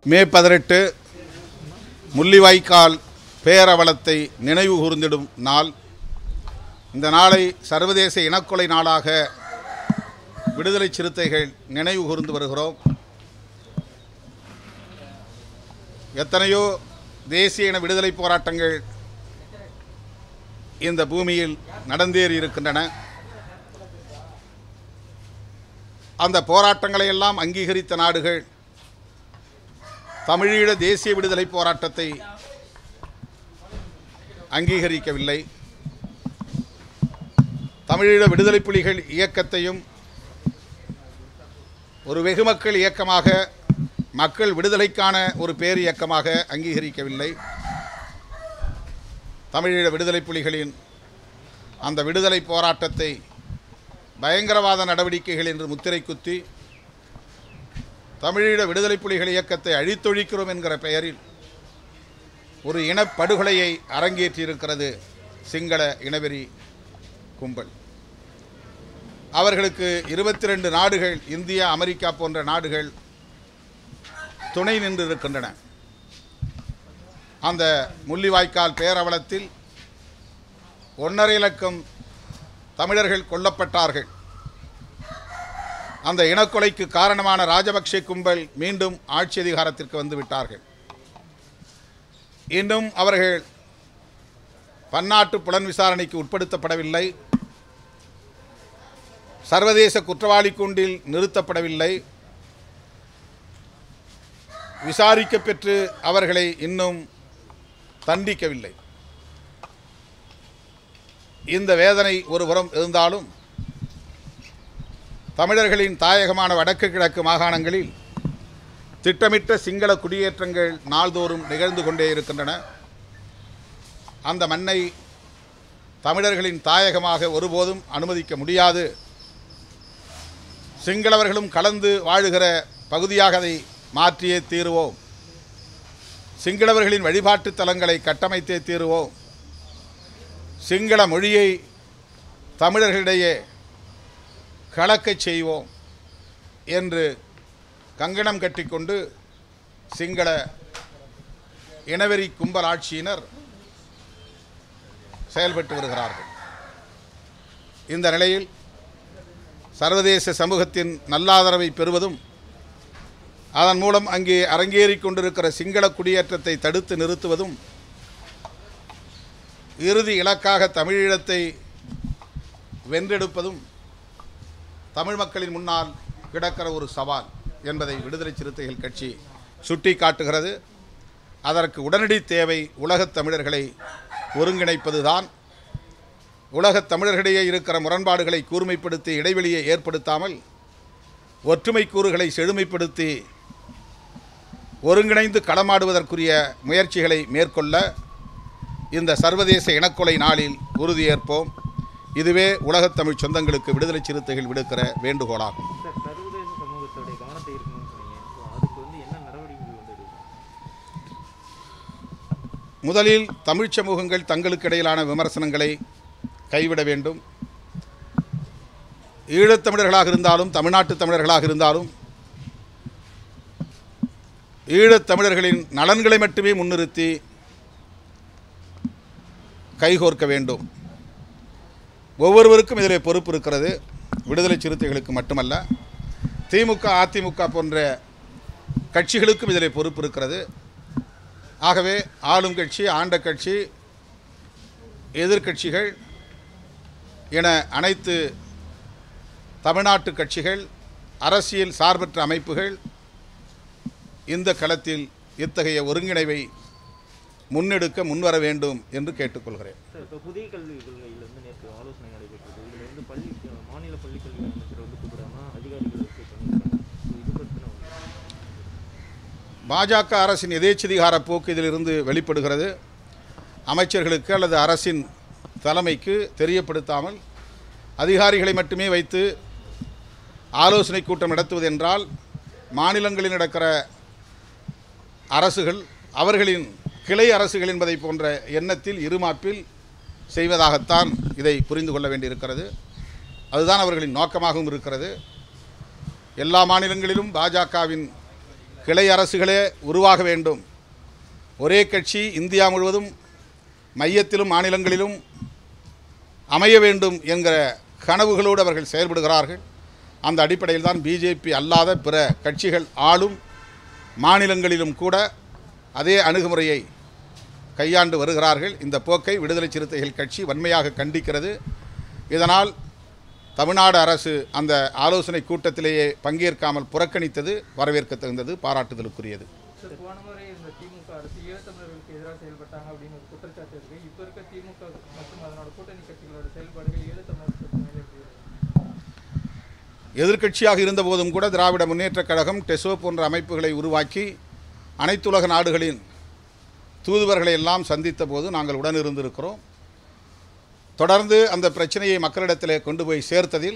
மே பதினெட்டு முள்ளிவாய்க்கால் பேரவலத்தை நினைவு கூர்ந்திடும் நாள் இந்த நாளை சர்வதேச இனக்கொலை நாளாக விடுதலை சிறுத்தைகள் நினைவு கூர்ந்து வருகிறோம் எத்தனையோ தேசிய இன விடுதலை போராட்டங்கள் இந்த பூமியில் நடந்தேறி இருக்கின்றன அந்த போராட்டங்களை எல்லாம் அங்கீகரித்த நாடுகள் தமிழீழ தேசிய விடுதலை போராட்டத்தை அங்கீகரிக்கவில்லை தமிழீழ விடுதலை புலிகள் இயக்கத்தையும் ஒரு வெகுமக்கள் இயக்கமாக மக்கள் விடுதலைக்கான ஒரு பேர் இயக்கமாக அங்கீகரிக்கவில்லை தமிழீழ விடுதலை புலிகளின் அந்த விடுதலை போராட்டத்தை பயங்கரவாத நடவடிக்கைகள் என்று முத்திரை குத்தி தமிழீழ விடுதலை புலிகள் இயக்கத்தை அழித்தொழிக்கிறோம் என்கிற பெயரில் ஒரு இனப்படுகொலையை அரங்கேற்றியிருக்கிறது சிங்கள இனவெறி கும்பல் அவர்களுக்கு இருபத்தி ரெண்டு நாடுகள் இந்தியா அமெரிக்கா போன்ற நாடுகள் துணை நின்றிருக்கின்றன அந்த முள்ளிவாய்க்கால் பேரவலத்தில் ஒன்றரை லட்சம் தமிழர்கள் கொல்லப்பட்டார்கள் அந்த இனக்கொலைக்கு காரணமான ராஜபக்சே கும்பல் மீண்டும் ஆட்சி அதிகாரத்திற்கு வந்து விட்டார்கள் இன்னும் அவர்கள் பன்னாட்டு புலன் விசாரணைக்கு உட்படுத்தப்படவில்லை சர்வதேச குற்றவாளி கூண்டில் நிறுத்தப்படவில்லை விசாரிக்க பெற்று அவர்களை இன்னும் தண்டிக்கவில்லை இந்த வேதனை ஒருபுறம் இருந்தாலும் தமிழர்களின் தாயகமான வடக்கு கிழக்கு மாகாணங்களில் திட்டமிட்ட சிங்கள குடியேற்றங்கள் நாள்தோறும் நிகழ்ந்து கொண்டே இருக்கின்றன அந்த மண்ணை தமிழர்களின் தாயகமாக ஒருபோதும் அனுமதிக்க முடியாது சிங்களவர்களும் கலந்து வாழுகிற பகுதியாக அதை மாற்றியே தீருவோம் சிங்களவர்களின் வழிபாட்டு தலங்களை கட்டமைத்தே தீருவோம் சிங்கள மொழியை தமிழர்களிடையே கலக்கச் செய்வோம் என்று கங்கணம் கட்டிக்கொண்டு சிங்கள இனவெறி கும்பல் ஆட்சியினர் செயல்பட்டு வருகிறார்கள் இந்த நிலையில் சர்வதேச சமூகத்தின் நல்லாதரவை பெறுவதும் அதன் மூலம் அங்கே அரங்கேறிக் கொண்டிருக்கிற சிங்கள குடியேற்றத்தை தடுத்து நிறுத்துவதும் இறுதி இலக்காக தமிழீழத்தை வென்றெடுப்பதும் தமிழ் மக்களின் முன்னால் கிடக்கிற ஒரு சவால் என்பதை விடுதலை சிறுத்தைகள் கட்சி சுட்டி காட்டுகிறது அதற்கு உடனடி தேவை உலகத் தமிழர்களை ஒருங்கிணைப்பதுதான் உலகத் தமிழர்களிடையே இருக்கிற முரண்பாடுகளை கூர்மைப்படுத்தி இடைவெளியை ஏற்படுத்தாமல் ஒற்றுமை கூறுகளை செழுமைப்படுத்தி ஒருங்கிணைந்து களமாடுவதற்குரிய முயற்சிகளை மேற்கொள்ள இந்த சர்வதேச இனக்கொலை நாளில் உறுதியேற்போம் இதுவே உலகத் தமிழ் சொந்தங்களுக்கு விடுதலை சிறுத்தைகள் விடுக்கிற வேண்டுகோளாகும் சார் சர்வதேச சமூகத்துடைய கவனத்தை இருக்கணும்னு சொன்னீங்க ஸோ அதுக்கு வந்து என்ன நடவடிக்கைகள் வந்து எடுக்கணும் முதலில் தமிழ்ச் சமூகங்கள் தங்களுக்கு இடையிலான விமர்சனங்களை கைவிட வேண்டும் ஈழத்தமிழர்களாக இருந்தாலும் தமிழ்நாட்டு தமிழர்களாக இருந்தாலும் ஈழத் தமிழர்களின் நலன்களை மட்டுமே முன்னிறுத்தி கைகோர்க்க வேண்டும் ஒவ்வொருவருக்கும் இதிலே பொறுப்பு இருக்கிறது விடுதலை சிறுத்தைகளுக்கு மட்டுமல்ல திமுக அதிமுக போன்ற கட்சிகளுக்கும் இதிலே பொறுப்பு இருக்கிறது ஆகவே ஆளும் கட்சி ஆண்ட கட்சி எதிர்க்கட்சிகள் என அனைத்து தமிழ்நாட்டு கட்சிகள் அரசியல் சார்பற்ற அமைப்புகள் இந்த களத்தில் இத்தகைய ஒருங்கிணைவை முன்னெடுக்க முன்வர வேண்டும் என்று கேட்டுக்கொள்கிறேன் சார் இப்போ புதிய கல்விக் கொள்கையில் வந்து நேற்று ஆலோசனை நடைபெற்றது இதில் வந்து பள்ளி மாநில பள்ளிக்கல்வி அமைச்சர் வந்து கூப்பிடாம அதிகாரிகள் வச்சு பண்ணியிருக்காங்க ஸோ இது பற்றின பாஜக அரசின் எதேச்சதிகார போக்கு இதிலிருந்து வெளிப்படுகிறது அமைச்சர்களுக்கு அல்லது அரசின் தலைமைக்கு தெரியப்படுத்தாமல் அதிகாரிகளை மட்டுமே வைத்து ஆலோசனை கூட்டம் நடத்துவது என்றால் மாநிலங்களில் நடக்கிற அரசுகள் அவர்களின் கிளை அரசுகள் என்பதை போன்ற எண்ணத்தில் இருமாப்பில் செய்வதாகத்தான் இதை புரிந்து கொள்ள வேண்டியிருக்கிறது அதுதான் அவர்களின் நோக்கமாகவும் இருக்கிறது எல்லா மாநிலங்களிலும் பாஜகவின் கிளை அரசுகளே உருவாக வேண்டும் ஒரே கட்சி இந்தியா முழுவதும் மையத்திலும் மாநிலங்களிலும் அமைய வேண்டும் என்கிற கனவுகளோடு அவர்கள் செயல்படுகிறார்கள் அந்த அடிப்படையில் தான் பிஜேபி அல்லாத பிற கட்சிகள் ஆளும் மாநிலங்களிலும் கூட அதே அணுகுமுறையை கையாண்டு வருகிறார்கள் இந்த போக்கை விடுதலை சிறுத்தைகள் கட்சி வன்மையாக கண்டிக்கிறது இதனால் தமிழ்நாடு அரசு அந்த ஆலோசனை கூட்டத்திலேயே பங்கேற்காமல் புறக்கணித்தது வரவேற்க தகுந்தது பாராட்டுதலுக்குரியது சார் போன முறை இந்த திமுக அரசு ஈழத்தமிழர்களுக்கு எதிராக செயல்பட்டாங்க அப்படின்னு ஒரு குற்றச்சாட்டு இருக்கு இப்போ இருக்க திமுக மற்றும் அதனோட கூட்டணி கட்சிகளோட செயல்பாடுகள் ஈழத்தமிழர்களுக்கு மேலே எப்படி இருக்கு? எதிர்க்கட்சியாக இருந்தபோதும் கூட திராவிட முன்னேற்றக் கழகம் டெசோ போன்ற அமைப்புகளை உருவாக்கி அனைத்துலக நாடுகளின் தூதுவர்களை எல்லாம் சந்தித்த போது நாங்கள் உடன் இருந்திருக்கிறோம் தொடர்ந்து அந்த பிரச்சனையை மக்களிடத்திலே கொண்டு போய் சேர்த்ததில்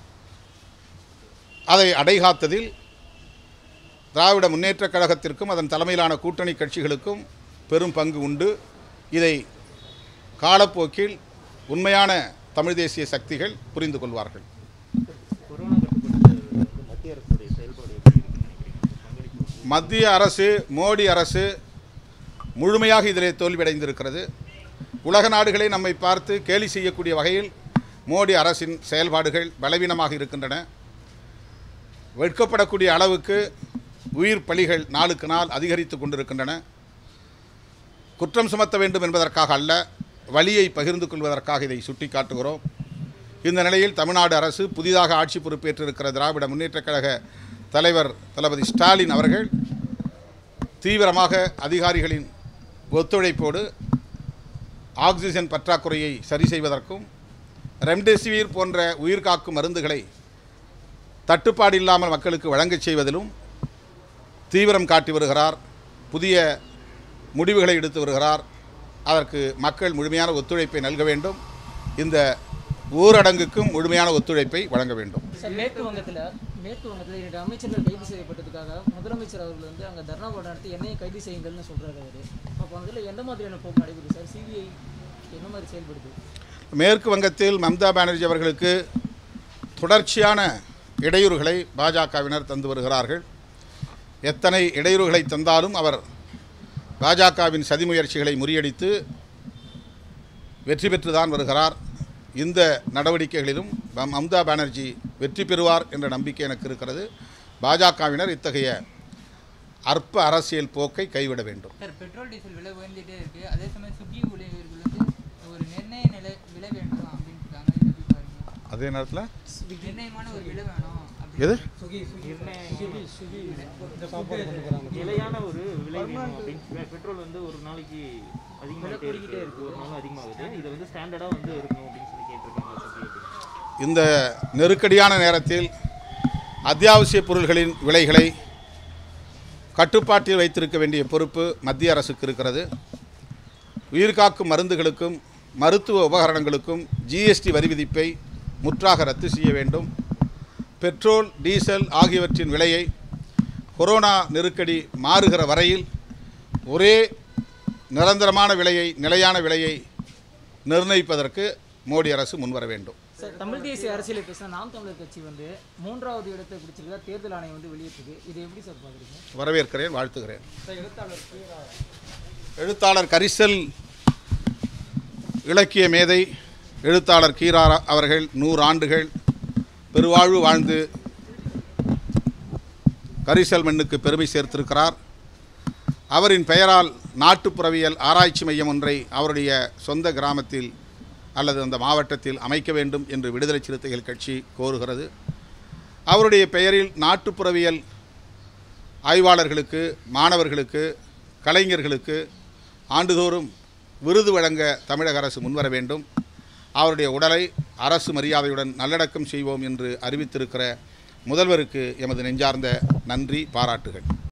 அதை அடைகாத்ததில் திராவிட முன்னேற்றக் கழகத்திற்கும் அதன் தலைமையிலான கூட்டணி கட்சிகளுக்கும் பெரும் பங்கு உண்டு இதை காலப்போக்கில் உண்மையான தமிழ் தேசிய சக்திகள் புரிந்து கொள்வார்கள் கொரோனா கட்டுப்பாடு வந்து மத்திய அரசுடைய செயல்பாடு எப்படி இருக்குன்னு நினைக்கிறீங்க பங்களிப்பு வந்து மத்திய அரசு மோடி அரசு முழுமையாக இதிலே தோல்வியடைந்திருக்கிறது உலக நாடுகளை நம்மை பார்த்து கேலி செய்யக்கூடிய வகையில் மோடி அரசின் செயல்பாடுகள் பலவீனமாக இருக்கின்றன வெட்கப்படக்கூடிய அளவுக்கு உயிர் பலிகள் நாளுக்கு நாள் அதிகரித்து கொண்டிருக்கின்றன குற்றம் சுமத்த வேண்டும் என்பதற்காக அல்ல வலியை பகிர்ந்து கொள்வதற்காக இதை சுட்டிக்காட்டுகிறோம் இந்த நிலையில் தமிழ்நாடு அரசு புதிதாக ஆட்சி பொறுப்பேற்றிருக்கிற திராவிட முன்னேற்றக் கழக தலைவர் தளபதி ஸ்டாலின் அவர்கள் தீவிரமாக அதிகாரிகளின் ஒத்துழைப்போடு ஆக்சிஜன் பற்றாக்குறையை சரி செய்வதற்கும் ரெம்டெசிவிர் போன்ற உயிர்காக்கும் மருந்துகளை தட்டுப்பாடு இல்லாமல் மக்களுக்கு வழங்கச் செய்வதிலும் தீவிரம் காட்டி வருகிறார் புதிய முடிவுகளை எடுத்து வருகிறார் அதற்கு மக்கள் முழுமையான ஒத்துழைப்பை நல்க வேண்டும் இந்த ஊரடங்குக்கும் முழுமையான ஒத்துழைப்பை வழங்க வேண்டும் சார் மேற்கு வங்கத்தில் மேற்கு வங்கத்தில் இரண்டு அமைச்சர்கள் கைது செய்யப்பட்டதுக்காக முதலமைச்சர் அவர்கள் வந்து அங்கே தர்ணா போராட்டம் நடத்தி என்னையும் கைது செய்யுங்கள்னு சொல்கிறாரு அவர் அப்போ அதில் எந்த மாதிரியான போக்கு நடைபெறுது சார் சிபிஐ என்ன மாதிரி செயல்படுது மேற்கு வங்கத்தில் மம்தா பானர்ஜி அவர்களுக்கு தொடர்ச்சியான இடையூறுகளை பாஜகவினர் தந்து வருகிறார்கள் எத்தனை இடையூறுகளை தந்தாலும் அவர் பாஜகவின் சதி முயற்சிகளை முறியடித்து வெற்றி பெற்றுதான் வருகிறார் இந்த நடவடிக்கைகளிலும் ம- மம்தா பானர்ஜி வெற்றி பெறுவார் என்ற நம்பிக்கை எனக்கு இருக்கிறது பாஜகவினர் இத்தகைய அற்ப அரசியல் போக்கை கைவிட வேண்டும் சார் பெட்ரோல் டீசல் விலை உயர்ந்துட்டே இருக்கு அதே சமயம் சுகி ஊழியர்கள் வந்து ஒரு நிர்ணய நிலை விலை வேண்டும் அப்படின்னு இருக்காங்க இது எப்படி பாருங்க அதே நேரத்தில் நிர்ணயமான ஒரு விலை வேணும் அப்படி எது நிலையான ஒரு விலை வேணும் அப்படின்னு சொல்லி பெட்ரோல் வந்து ஒரு நாளைக்கு அதிகமாகிட்டே இருக்கு ஒரு நாளும் அதிகமாகுது இதை வந்து ஸ்டாண்டர்டாக வந்து இருக்கணும் அப்படின்னு சொல்லி கேட்டிருக்காங்க சப்ளை இந்த நெருக்கடியான நேரத்தில் அத்தியாவசிய பொருள்களின் விலைகளை கட்டுப்பாட்டில் வைத்திருக்க வேண்டிய பொறுப்பு மத்திய அரசுக்கு இருக்கிறது உயிர்காக்கும் மருந்துகளுக்கும் மருத்துவ உபகரணங்களுக்கும் ஜிஎஸ்டி வரி விதிப்பை முற்றாக ரத்து செய்ய வேண்டும் பெட்ரோல் டீசல் ஆகியவற்றின் விலையை கொரோனா நெருக்கடி மாறுகிற வரையில் ஒரே நிரந்தரமான விலையை நிலையான விலையை நிர்ணயிப்பதற்கு மோடி அரசு முன்வர வேண்டும் சார் தமிழ் தேசிய அரசியலை பேசின நாம் தமிழர் கட்சி வந்து மூன்றாவது இடத்தை பிடிச்சிருக்கா தேர்தல் ஆணையம் வந்து வெளியிட்டிருக்கு இது எப்படி சார் பார்க்குறீங்க வரவேற்கிறேன் வாழ்த்துகிறேன் சார் எழுத்தாளர் எழுத்தாளர் கரிசல் இலக்கிய மேதை எழுத்தாளர் கீரா அவர்கள் நூறு ஆண்டுகள் பெருவாழ்வு வாழ்ந்து கரிசல் மண்ணுக்கு பெருமை சேர்த்திருக்கிறார் அவரின் பெயரால் நாட்டுப்புறவியல் ஆராய்ச்சி மையம் ஒன்றை அவருடைய சொந்த கிராமத்தில் அல்லது அந்த மாவட்டத்தில் அமைக்க வேண்டும் என்று விடுதலை சிறுத்தைகள் கட்சி கோருகிறது அவருடைய பெயரில் நாட்டுப்புறவியல் ஆய்வாளர்களுக்கு மாணவர்களுக்கு கலைஞர்களுக்கு ஆண்டுதோறும் விருது வழங்க தமிழக அரசு முன்வர வேண்டும் அவருடைய உடலை அரசு மரியாதையுடன் நல்லடக்கம் செய்வோம் என்று அறிவித்திருக்கிற முதல்வருக்கு எமது நெஞ்சார்ந்த நன்றி பாராட்டுகள்